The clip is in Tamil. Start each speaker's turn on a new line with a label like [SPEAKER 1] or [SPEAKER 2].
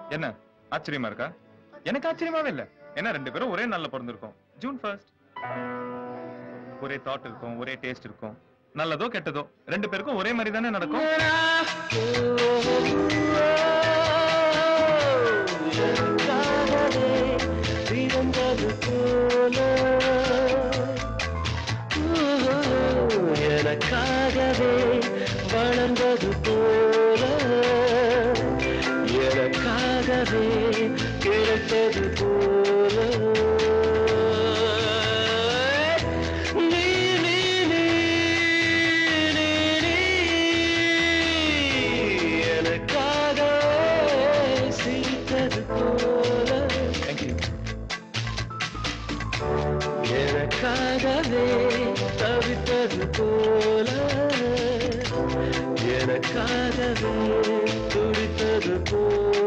[SPEAKER 1] என்ன ஆச்சரியமா இருக்கா எனக்கு ஆச்சரியமாவே இல்ல ஏன்னா ரெண்டு பேரும் ஒரே நாள்ல பிறந்திருக்கோம் ஜூன் ஃபர்ஸ்ட் ஒரே தாட் இருக்கும் ஒரே டேஸ்ட் இருக்கும் நல்லதோ கெட்டதோ ரெண்டு பேருக்கும் ஒரே மாதிரி தானே நடக்கும்
[SPEAKER 2] எனக்காகவே வளர்ந்தது போல எனக்காகவே கிடைத்தது போல நீ நீ நீ நீ நீ எனக்காகவே சிரித்தது போல
[SPEAKER 1] தேங்க்யூ
[SPEAKER 2] எனக்காகவே தவித்தது போல எனக்காகவே துடித்தது போல